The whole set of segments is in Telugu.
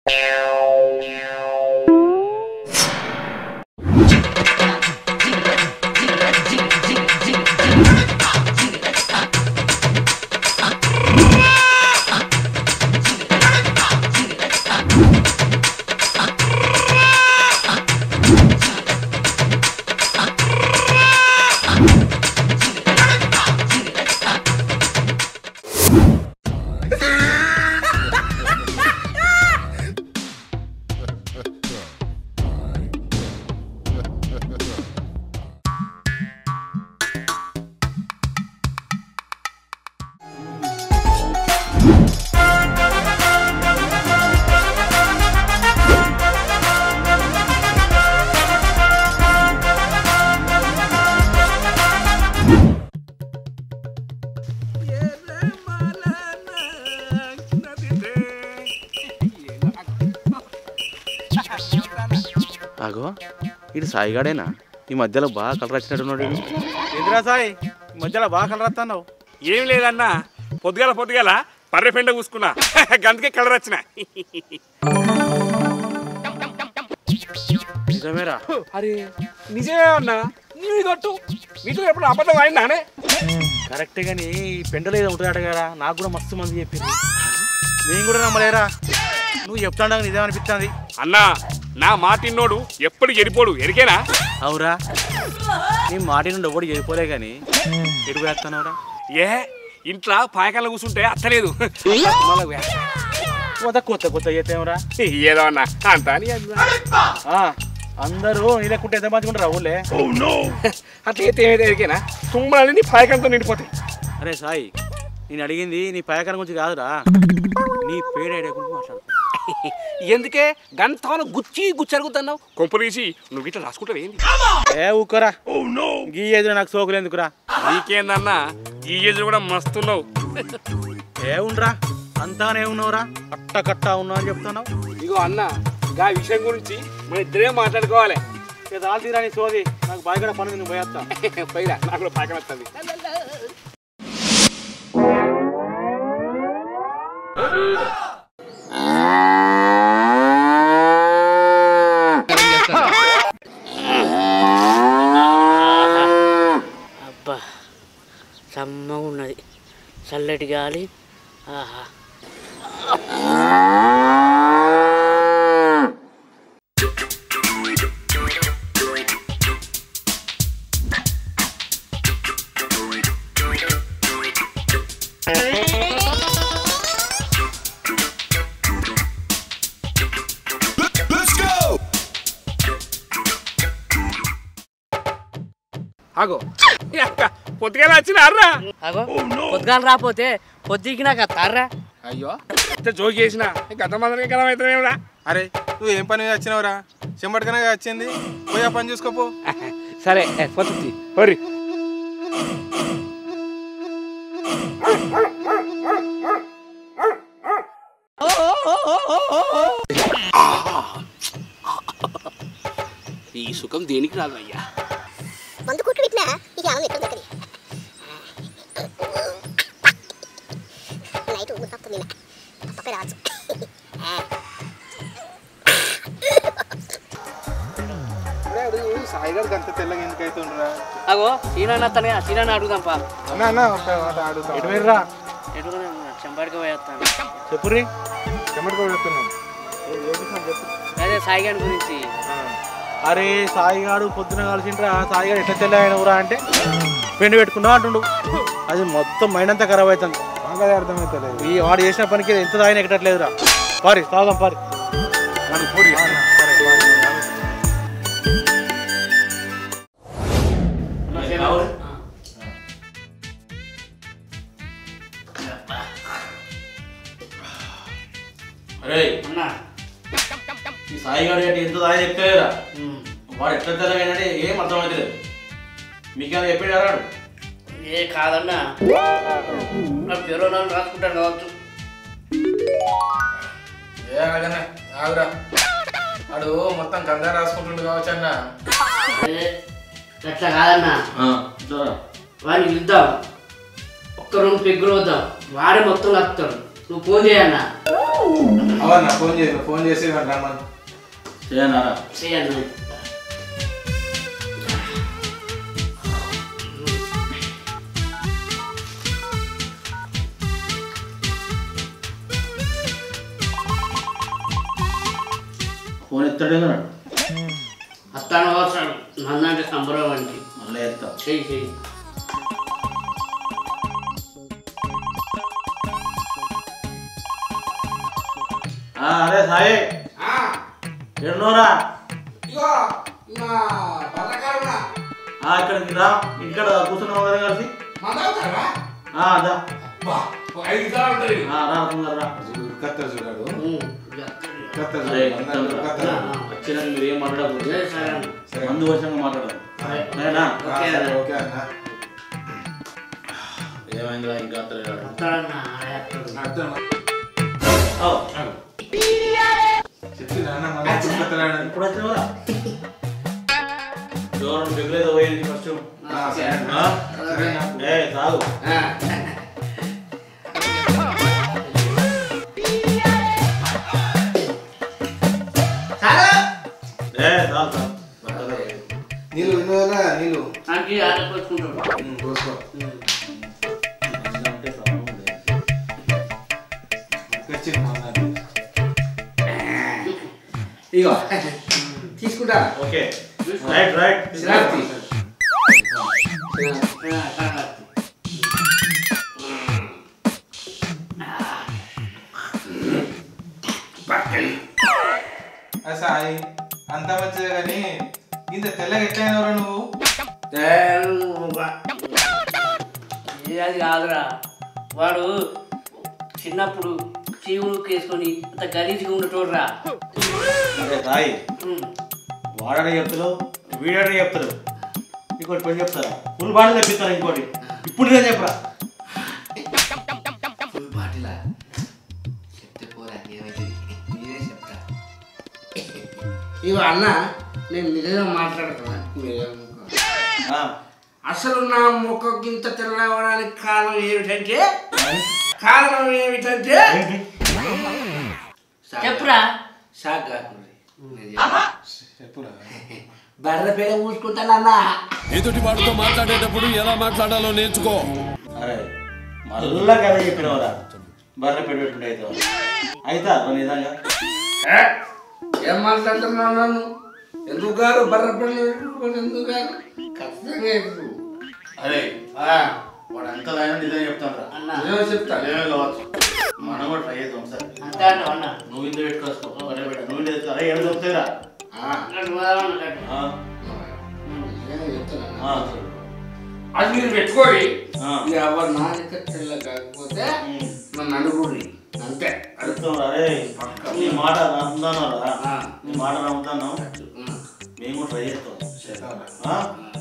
అగో ఇటు సాయిగాడేనా ఈ మధ్యలో బాగా కలర్ వచ్చినట్టున్నాడు ఈడు. ఏందిరా సాయి ఈ మధ్యలో బాగా కలర్ వస్తున్నావు ఏం లేదన్నా పొద్దుగాల పొద్దుగాల పర్రె పెండ కూసుకున్నా గంతకే కలర్ వచ్చిన నిజమేరా అరే నిజమే అన్నా నీవి కొట్టు నీతో ఎప్పుడు అబద్ధం అయిందానే కరెక్టే కానీ ఈ పెండలో ఏదో ఉంటుందట కదా నాకు కూడా మస్తు మంది చెప్పింది నేను కూడా నమ్మలేరా నువ్వు చెప్తాండగా నిజమనిపిస్తుంది అన్నా నా మాటిన్నోడు ఎప్పుడు ఎరిపోడు ఎరికేనా అవురా నీ మాట నుండి ఎవడు చెడిపోలే కానీ ఎడుగు వేస్తున్నావురా ఏ ఇంట్లో పాయకాల కూర్చుంటే అత్తలేదు మళ్ళా వే- కొత్త కొత్త కొత్త చేతేమరా ఏదో అన్నా అంత అని అది. అందరూ నీ లెక్కుంటే ఎంత మంచిగా ఉంటారు ఊళ్ళే అట్లా అయితే ఏమైతే ఎరికేనా తుమ్మలని నీ పాయకంతో నిండిపోతాయి అరే సాయి నేను అడిగింది నీ పాయకాల గురించి కాదురా నీ పేడ ఐడియా గురించి మాట్లాడు ఎందుకే గంతవన గుచ్చి గుచ్చరుగుతున్నావు కొంపదీసి నువ్వు ఇట్లా రాసుకుంటావు ఏంది ఏ ఊకరా గీ ఎదురు నాకు సోకులు ఎందుకురా నీకేందన్నా ఈ ఏజ్ కూడా మస్తున్నావు ఏ ఉండరా అంతానే ఉన్నావురా అట్ట కట్ట ఉన్నావు అని చెప్తున్నావు ఇగో అన్న గా విషయం గురించి మన ఇద్దరే మాట్లాడుకోవాలి ఇక దాల్ తీరా నీ సోది నాకు బాగా కూడా పని నువ్వు పోయేస్తా పైరా నాకు కూడా పాకం వస్తుంది అబ్బా సమ్మగా ఉన్నది చల్లటి గాలి ఆహా ఆగో పొద్దుగా వచ్చిన అర్రా అగో పొద్దుగాల రాపోతే పొద్దుకి నాకు అత్తారా అయ్యో ఇంత జోకి చేసిన గత మందిని కదా అవుతామేమిరా అరే నువ్వు ఏం పని మీద వచ్చినావురా చెంబటికనే వచ్చింది పోయి ఆ పని చూసుకోపో సరే పొద్దు హరి ఈ సుఖం దేనికి రాదు అయ్యా మందు కొట్టు ఇట్లా ఇక ఆమె ఎక్కడ దక్కని నైట్ ముద్దప్పు నిన్న పక్క రావచ్చు సాయిగారు అంత తెల్లగా ఎందుకు అవుతుండ్రా అగో సీనాన్న అత్తనే సీనాన్న అడుగుదాంపా అన్న అన్న ఒక మాట అడుగుతాం ఎటు పోయిర్రా ఎటుకునే చెంబడికి పోయేస్తాను చెప్పుర్రి చెమ్మటికి పెడుతున్నాం అదే సాయిగాని గురించి అరే సాయిగాడు పొద్దున కలిసిండ్రా సాయిగాడు ఎట్లా తెల్ల ఆయన ఊరా అంటే పెండు పెట్టుకున్నావు అంటుండు అది మొత్తం మైండ్ అంతా ఖరాబ్ అవుతుంది మాకు అదే అర్థమవుతలేదు ఈ వాడు చేసిన పనికి ఎంత తాగిన ఎక్కట్లేదురా పారి తాగం పారి అరే అన్నా ఈ సాయిగాడు ఏంటి ఎంత తాగి చెప్తలేదురా వాడు ఎట్లా తెల్లగానంటే ఏం అర్థమవుతలేదు మీకేమైనా చెప్పాడు రాడు ఏ కాదన్నా నా పేరు నన్ను రాసుకుంటాను కావచ్చు ఏ ఆగనే ఆగురా వాడు మొత్తం గంధం రాసుకుంటుండు కావచ్చు అన్న ఏ, అట్లా కాదన్నా వాడిని పిలుద్దాం ఒక్క రెండు పెగ్గులు వద్దాం వాడే మొత్తం కలుపుతాడు నువ్వు ఫోన్ చేయన్నా అవన్న ఫోన్ చేసి ఫోన్ చేసి వాడు రమ్మని చేయనారా చేయండి ఫోన్ ఎత్తాడే కదా అత్తాను అవసరం నన్నంటే సంబరం అంటే మళ్ళీ ఎత్తా చెయ్యి చెయ్యి ఆ, అరే సాయి ఎన్నోరా ఇగో మా బతకాలన్నా ఆ, ఇక్కడికి రా ఇక్కడ కూర్చున్నాం కదా కలిసి మందవుతారా ఆ, దా బా ఐదు సార్లు ఉంటుంది ఆ, రా తొందర రా కత్తర్ చూడాడు ఉమ్, ఎక్కడ? కత్తర్ అరే, చూడాడు ఇక్కడ రా. కత్తర్ వచ్చినాక మీరు ఏం మాట్లాడకూడదు ఏ సరే అన్న. సరే మందు వర్షంగా మాట్లాడదు సరే. నేనా ఆ, ఓకే సరే అన్న. ఓకే అన్న ఏమైందిరా ఇంకా అత్తలేడు అత్తాడన్న, ఆడే అత్తాడు. అర్థం ఓ, చెప్తున్నా అన్న మళ్ళీ ఎప్పుడు కత్తరాడు ఇప్పుడు వచ్చినావురా దూరం బిగులేదు పోయింది ఫస్ట్ ఆ, సరే అన్న. ఆ? సరే అన్న. ఏ తాగు ఆ. ఏ తాగు తాగు పక్కన. నీళ్ళు ఉన్నదా నీళ్ళు అంటే ఆడకొచ్చుకుంటాడు ఉమ్, పోసుకో అంటే ప్రాబ్లం లేదు. వచ్చింది మా అన్న. ఇగో తీసుకుంటా ఓకే రైట్ రైట్ శ్రాప్తి ఆ సాయి అంత మంచిదే కానీ ఇంత తెల్లగా ఎట్లయినవరా నువ్వు అది కాదురా వాడు చిన్నప్పుడు చీవులు వేసుకొని అంత గలీజ్గా ఉండటోడ్రా అరే సాయి వాడనే చెప్తారు వీడనే చెప్తారు ఇంకోటి పని చెప్తారా ఫుల్ బాడీ తెప్పిస్తారు ఇంకోటి ఇప్పుడు నేను చెప్పరా ఫుల్ బాటిలా చెప్తే పోరా ఏమైతుంది మీరే చెప్తా ఇగో అన్న నేను నిజంగా మాట్లాడుతున్నా మీరేమనుకో. ఆ, అసలు నా ముఖం ఇంత తెల్లవడానికి కారణం ఏమిటంటే కారణం ఏమిటంటే ఏంటి? చెప్పురా షాక్ కాకుండా నేను చెప్తా. చెప్పురా బర్రె పేడ పూసుకుంటానన్నా ఎదుటి వాడితో మాట్లాడేటప్పుడు ఎలా మాట్లాడాలో నేర్చుకో అరే మళ్ళా కదా చెప్పినవరా బర్రె పెట్టుకుంటే అయితే అయితే కొన్ని నిజంగా ఏ? ఏం మాట్లాడుతున్నావు నన్ను ఎందుకు గారు బర్రె పేడ ఎందుకు గారు ఖచ్చితంగా ఎందుకు అరే ఆ, వాడు అంత నిజంగా చెప్తాను రా అన్న ఏమో చెప్తా అదేమే కావచ్చు మనం కూడా ట్రై చేద్దాం సార్ అంతే అంటావు అన్న నువ్వు ఇంత పెట్టుకోసుకో బర్రె పెట్ట నువ్వు ఇంత తెచ్చుకో. అరే ఏడు దొరుకుతాయిరా ఆ, అక్కడ పోదామన్న కట్టు. ఆ, నిజంగా చెప్తున్నా. ఆ, అది మీరు పెట్టుకోరి ఆ. ఇక ఎవరు నా దగ్గర తెల్ల కాకపోతే ఉమ్. నన్ను అనుకోండి అంతే అది అడుగుతాం రా అరే నీ మాట నమ్ముతాను రా ఆ. నీ మాట నమ్ముతాను ఉమ్. మేము కూడా ట్రై చేస్తాం చేద్దాంరా. ఆ?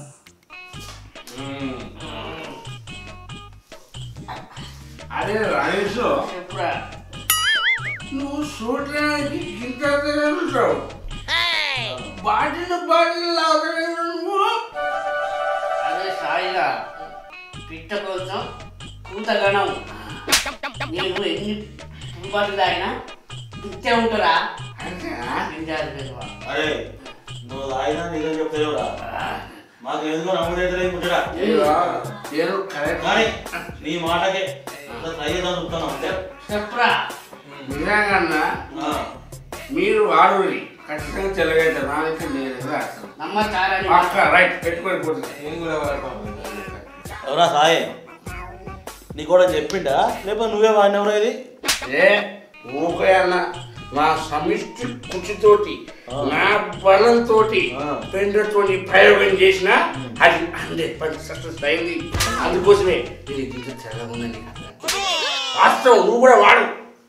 అదే రమేష్ చెప్పురా నువ్వు చూడడానికి ఇంత ఉంటావు బాటిల్ బాటిల్ లాగలే నువ్వు అదే సాయిగా పిట్ట కోసం కూతగణం నేను ఎన్ని రూపాయలు తాగినా ఇంతే ఉంటారా అంతేనా నిజాలు పెద్దవా. అరే నువ్వు ఆయన నిజం చెప్తావురా మాకు ఎందుకో నమ్ముడైతే ముట్టరా ఇదిగో, నేను కరెక్ట్ కానీ నీ మాటకే ట్రై చేద్దాం చూస్తాను అంతే చెప్పురా నిజంగా ఆ. మీరు వాడుని ఖచ్చితంగా తెల్లగైతే నా దగ్గర నేను రాస్తాను నమ్మతారని అక్క రైట్ పెట్టుకొని పోతున్నా నేను కూడా వాడతాం ఎవరా సాయి నీ కూడా చెప్పిండా లేకపోతే నువ్వే వాడినవరా ఇది ఏ ఊకే అన్న నా సమిష్టి కృషితోటి నా బలంతో ఆ. పెండతోటి ప్రయోగం చేసిన అది హండ్రెడ్ పర్సెంట్ సక్సెస్ అయింది అందుకోసమే ఇది ఇంత తెల్లగా ఉందని వాస్తవం నువ్వు కూడా వాడు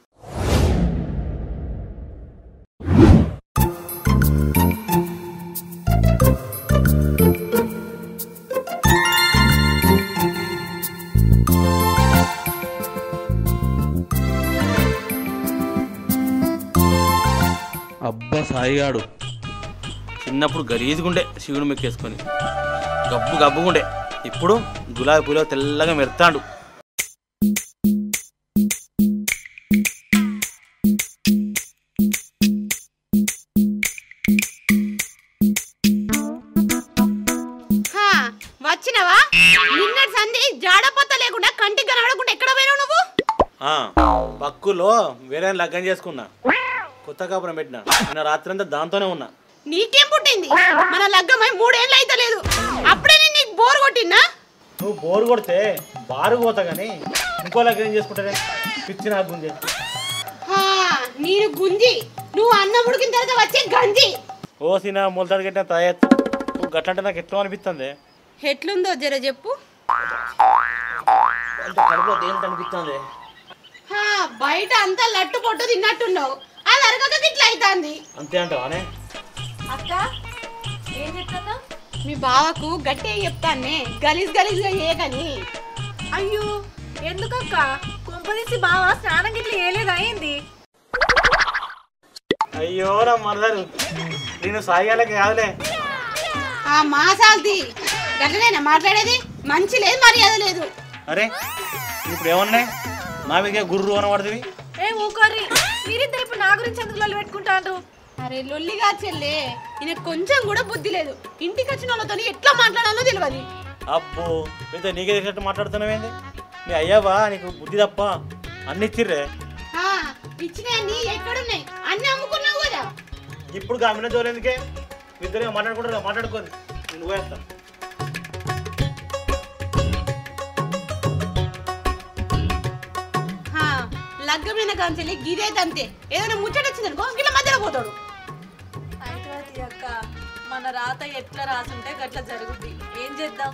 అబ్బా సాయిగాడు చిన్నప్పుడు గలీజుగుండే శివుడు మెక్కేసుకొని గబ్బు గబ్బుగుండే ఇప్పుడు గులాబీ పూలో తెల్లగా మెరుతాడు జాడపత్త లేకుండా కంటికి కనబడకుండా ఎక్కడ పోయినావు నువ్వు ఆ, పక్కులో వేరే లగ్గం చేసుకున్నా కొత్త కాపురం పెట్టిన నిన్న రాత్రి అంతా దాంతోనే ఉన్నా నీకేం పుట్టింది మన లగ్గమై మూడేళ్ళు అయితే లేదు అప్పుడే నేను నీకు బోర్ కొట్టినా నువ్వు బోరు కొడితే బారు పోతా కానీ ఇంకో లగ్గం చేసుకుంటానే పిచ్చి నాకు గుంజే హా, నేను గుంజి నువ్వు అన్నం ఉడికిన తర్వాత వచ్చే గంజి ఓ సినా మొలతాడు కట్టిన తయారు నువ్వు గట్లంటే నాకు ఎట్లా అనిపిస్తుంది ఎట్లుందో జర చెప్పు అంత కడుపులో దేనికి అనిపిస్తుంది హా, బయట అంతా లట్టు పొట్టు తిన్నట్టున్నావు అది అరగక ఇట్లా అవుతుంది అంతే అంటావానే అక్క ఏం చెప్తున్నా మీ బావకు గట్టిగా చెప్తానే గలీజ్ గలీజ్గా ఏకని అయ్యో ఎందుకక్క కొంపదీసి బావా స్నానం గిట్ల ఏలేదు అయింది అయ్యో నా మనదారు నేను సాయాలకి కాదులే ఆ మాసాల్ది గట్లనేనా మాట్లాడేది మంచి లేదు మర్యాద లేదు అరే ఇప్పుడు ఏమన్నాయి నా మీదే గుర్రు అనబడుతుంది ఏ ఊకోరి మీరిద్దరు ఇప్పుడు నా గురించి ఎందుకు లొల్లి పెట్టుకుంటారు అరే లొల్లిగా చెల్లే ఈయన కొంచెం కూడా బుద్ధి లేదు ఇంటికి వచ్చిన వాళ్ళతో ఎట్లా మాట్లాడాలో తెలియదు అప్పు అయితే నీకే తెలిసినట్టు మాట్లాడుతున్నావేంది నీ అయ్యావా నీకు బుద్ధి తప్ప అన్ని ఇచ్చిర్రే ఆ, ఇచ్చినవన్నీ ఎక్కడున్నాయి అన్ని అమ్ముకున్నావు కదా ఇప్పుడు గమ్మిన జోలు ఎందుకే ఇద్దరు మాట్లాడుకుంటారు మాట్లాడుకోరు నేను పోయేస్తా హా, లగ్గమైన కాంచెల్లి గిదైతే అంతే ఏదైనా ముచ్చట వచ్చిందనుకో గిట్ల మధ్యలో పోతాడు అయితే అక్క మన రాత ఎట్లా రాసుంటే గట్ల జరుగుద్ది ఏం చేద్దాం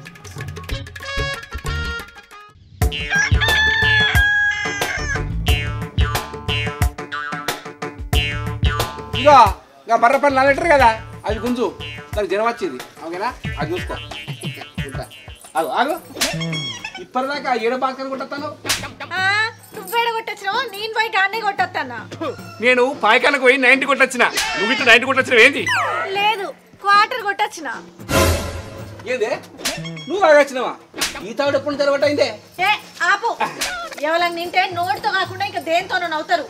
ఇగో ఇక బర్ర పని నాలెటర్ కదా అది గుంజు దానికి జ్వరం వచ్చింది ఓకేనా అది చూసుకో ఉంటా. ఆగు ఆగు ఇప్పటిదాకా ఏడు బాగా కొట్టేస్తాను ఆ, నువ్వేడ కొట్టొచ్చినావు నేను పోయి గాన్నే కొట్టొస్తానా నేను పాయకాలకు పోయి నైన్టీ కొట్టొచ్చిన నువ్వు ఇట్లా నైన్టీ కొట్టొచ్చిన ఏంటి లేదు క్వార్టర్ కొట్టొచ్చిన ఏంది నువ్వు బాగా ఈ తాడు ఎప్పుడు తెరవట అయిందే ఏ ఆపు ఎవరికి నింటే నోటితో కాకుండా ఇంకా దేంతోనో నవ్వుతారు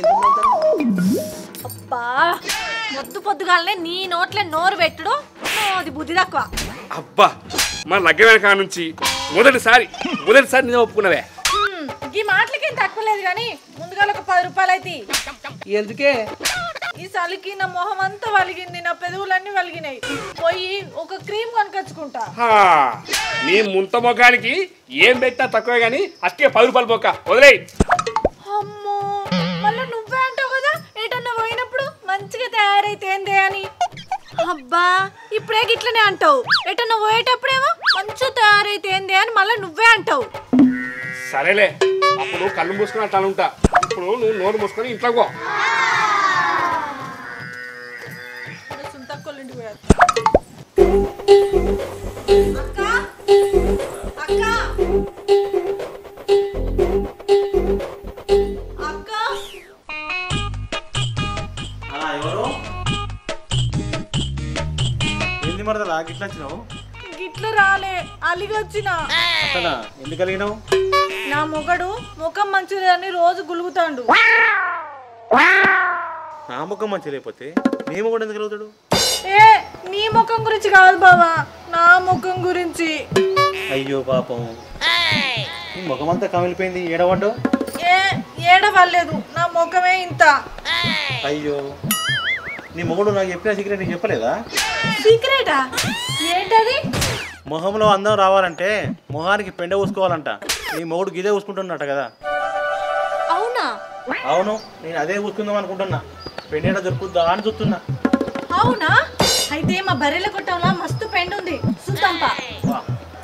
అబ్బా పొద్దు పొద్దుగాలనే నీ నోట్లే నోరు పెట్టుడు అది బుద్ధి తక్కువ అబ్బా మన లగ్గ వెనక నుంచి మొదటిసారి మొదటిసారి నేను ఒప్పుకున్నవే హ్మ్, ఈ మాటలకేం తక్కువ లేదు కానీ ముందుగా ఒక పది రూపాయలు అయితే ఎందుకే ఈ చలికి నా మొహం అంతా వలిగింది నా పెదవులన్నీ వలిగినాయి పోయి ఒక క్రీమ్ కొనుకొచ్చుకుంటా హా, నీ ముంత ముఖానికి ఏం పెట్టా తక్కువే గానీ అట్టే పది రూపాయలు పోక వదిలేయ్ అమ్మో మళ్ళీ నువ్వే అంటావు కదా ఏటన్నా పోయినప్పుడు మంచిగా తయారైతే ఏందే అని అబ్బా ఇప్పుడే గిట్లనే అంటావు ఎటన్నా పోయేటప్పుడేమో మంచిగా తయారైతే ఏందే అని మళ్ళీ నువ్వే అంటావు సరేలే అప్పుడు కళ్ళు మూసుకొని అట్లా ఉంటా ఇప్పుడు నువ్వు నోరు మూసుకొని ఇంట్లో పో సుంతక్కోళ్ళింటికి పోయారు అక్క అక్క అక్క అలా ఎవరు ఏంది మరదలా గిట్లా వచ్చినావు గిట్ల రాలే అలిగొచ్చిన అసలా ఎందుకు కలిగినావు నా మొగడు ముఖం మంచిదని రోజు గులుగుతాండు నా ముఖం మంచి లేకపోతే మేము కూడా ఎందుకు కలుగుతాడు ఏ నీ ముఖం గురించి కాదు బావా నా ముఖం గురించి అయ్యో పాపం నీ ముఖం అంతా కమిలిపోయింది ఏడవడ్డావు ఏ ఏడవలేదు నా ముఖమే ఇంత అయ్యో నీ మొగుడు నాకు చెప్పిన సీక్రెట్ నీకు చెప్పలేదా సీక్రెటా ఏంటది మొహంలో అందం రావాలంటే మొహానికి పెండ పూసుకోవాలంట నీ మొగుడు గిదే పూసుకుంటున్నట్ట కదా అవునా అవును నేను అదే పూసుకుందాం అనుకుంటున్నా పెండేట దొరుకుద్దా అని చూస్తున్నా అవునా అయితే మా బర్రెల కొట్టంలా మస్తు పెండు ఉంది సుల్తాంపా వా.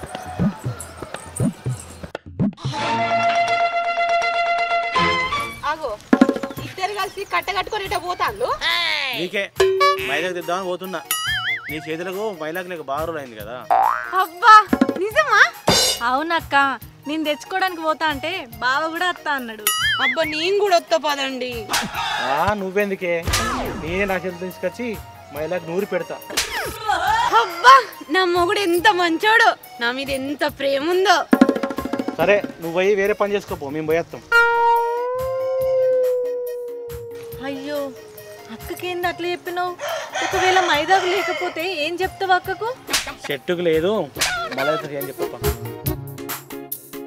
ఆగో ఇద్దరు కలిసి కట్ట కట్టుకొని పోతాను నీకే మైదాకు తెద్దామని పోతున్నా నీ చేతులకు మైలాకు లేక బాగా రోజులు అయింది కదా అబ్బా నిజమా అవునక్క నేను తెచ్చుకోవడానికి పోతా అంటే బావ కూడా వస్తా అన్నాడు అబ్బా నేను కూడా వస్తా పదండి ఆ నువ్వెందుకే నేనే నా చేతులు తీసుకొచ్చి మైలాకు నూరి పెడతా అబ్బా నా మొగుడు ఎంత మంచోడు నా మీద ఎంత ప్రేమ ఉందో సరే నువ్వు పోయి వేరే పని చేసుకోపో మేము పోయేస్తాం అయ్యో అక్కకేంది అట్లా చెప్పినావు ఒకవేళ మైదాకు లేకపోతే ఏం చెప్తావు అక్కకు చెట్టుకు లేదు మళ్ళీ ఏం చెప్పప్ప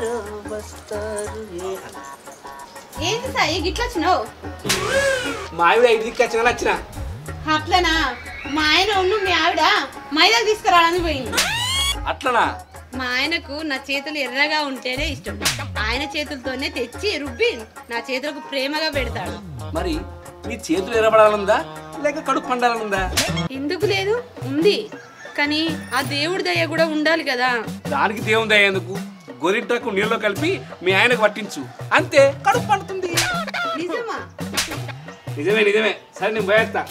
ఎవరో వస్తారు ఏ అలా. ఏంటి సాయి గిట్ల వచ్చినావు మా ఆవిడ ఐదు దిక్కు వచ్చిన వచ్చిన అట్లనా మా ఆయన ఉండు మీ ఆవిడ మైదాకు తీసుకురావడానికి పోయింది అట్లనా మా ఆయనకు నా చేతులు ఎర్రగా ఉంటేనే ఇష్టం ఆయన చేతులతోనే తెచ్చి రుబ్బి నా చేతులకు ప్రేమగా పెడతాడు మరి నీ చేతులు ఎరబడాలనుందా లేక కడుపు పండాలనుందా ఎందుకు లేదు ఉంది కానీ ఆ దేవుడి దయ కూడా ఉండాలి కదా దానికి దేవుంది అయ్యేందుకు గొరిటకు నీళ్ళలో కలిపి మీ ఆయనకు పట్టించు అంతే కడుపు పండుతుంది నిజమా నిజమే నిజమే సరే నేను పోయేస్తా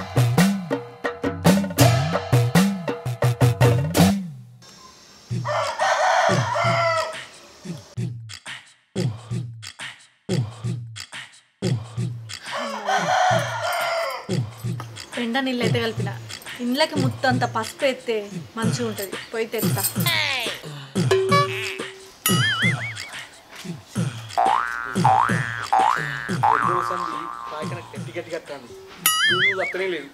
పెండ నీళ్ళు అయితే కలిపిన ఇండ్లకి ముత్తంత పసుపు ఎత్తే మంచిగా ఉంటుంది పోయి తెస్తా గట్టి గట్టి కట్టాను నువ్వు తప్పనే లేదు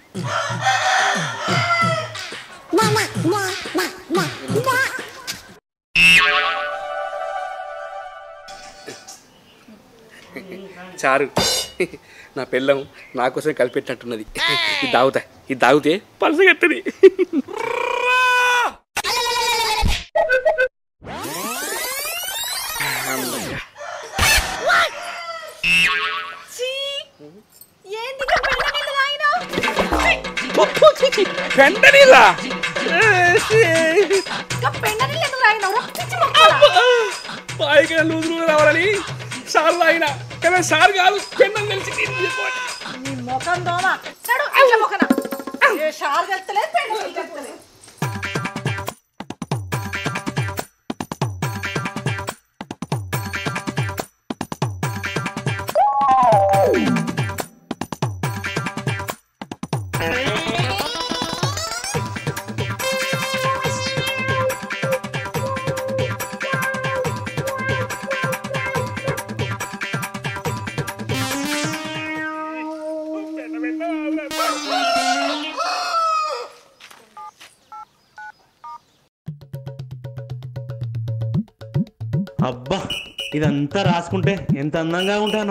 చారు నా పిల్లం నా కోసం కలిపెట్టినట్టున్నది ఇది దాగుతా ఇది దాగితే పలసగట్టది ఏంది ఇంకా పెండ నీళ్ళు తాగినావ్? పెంటనీలా ఇంకా పెండ నీళ్ళు ఎందుకు తాగినావు? రా, పిచ్చి మొక్కలా. పైగా లూజు లూజు రావాలని సార్ ఆయన కానీ సార్ కాదు పెన్నం తెలిసి నేను చెప్పాలి. నీ ముఖం దోమ నడు అట్ల ముఖన ఏ షార్ కలుతలేదు పెండ నీళ్ళు కలుతలేదు అబ్బా ఇదంతా రాసుకుంటే ఎంత అందంగా ఉంటానో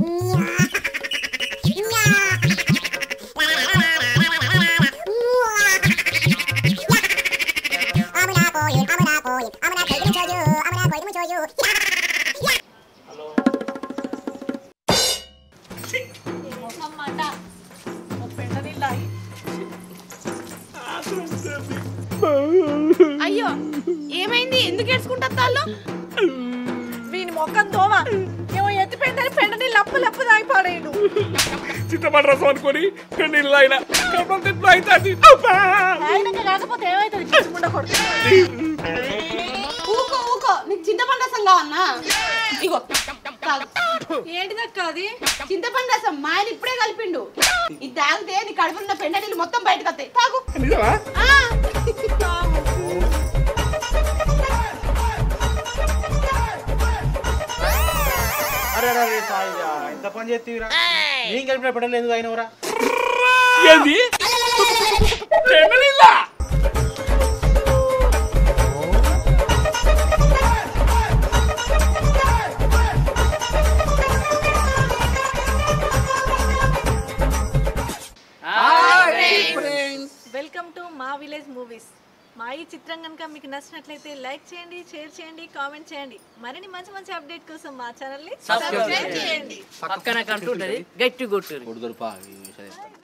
ముఖం మాట ఓ పెండ నీళ్ళు తాగి అయ్యో ఏమైంది ఎందుకు ఏడ్చుకుంటా తాళ్ళు వీని మొఖం దోమ ఏమో ఎత్తిపోయిందని పెండ నీళ్ళు అప్పు లప్పు తాగి పాడేయడు చింతపండు రసం అనుకొని పెన్నీళ్ళు ఆయన కడుపు తిట్లు అవుతుంది ఆయనకి కాకపోతే ఏమైతుంది పిచ్చిముండ కొడుకు ఊకో ఊకో నీకు చింతపండు రసం కావన్నా ఇగో తాగు. ఏంటిదక్క అది చింతపండు రసం మా ఆయన ఇప్పుడే కలిపిండు ఇది తాగితే నీ కడుపున్న పెండ నీళ్ళు మొత్తం బయటకు వస్తాయి తాగు నిజమా ఆ. అరే అరే అరే సాయిగా ఎంత పని చేస్తీవిరా నేను కలిపిన పెట్టలేదు ఎందుకు అయినవరా ఏంది పెన్నీళ్ళ వెల్కమ్ టు మా విలేజ్ మూవీస్ మా ఈ చిత్రం కనుక మీకు నచ్చినట్లయితే లైక్ చేయండి షేర్ చేయండి కామెంట్ చేయండి మరిన్ని మంచి మంచి అప్డేట్ కోసం మా ఛానల్ని సబ్స్క్రైబ్ చేయండి పక్కన కంటుంటది గట్టి కొట్టురు కొడుదరుపా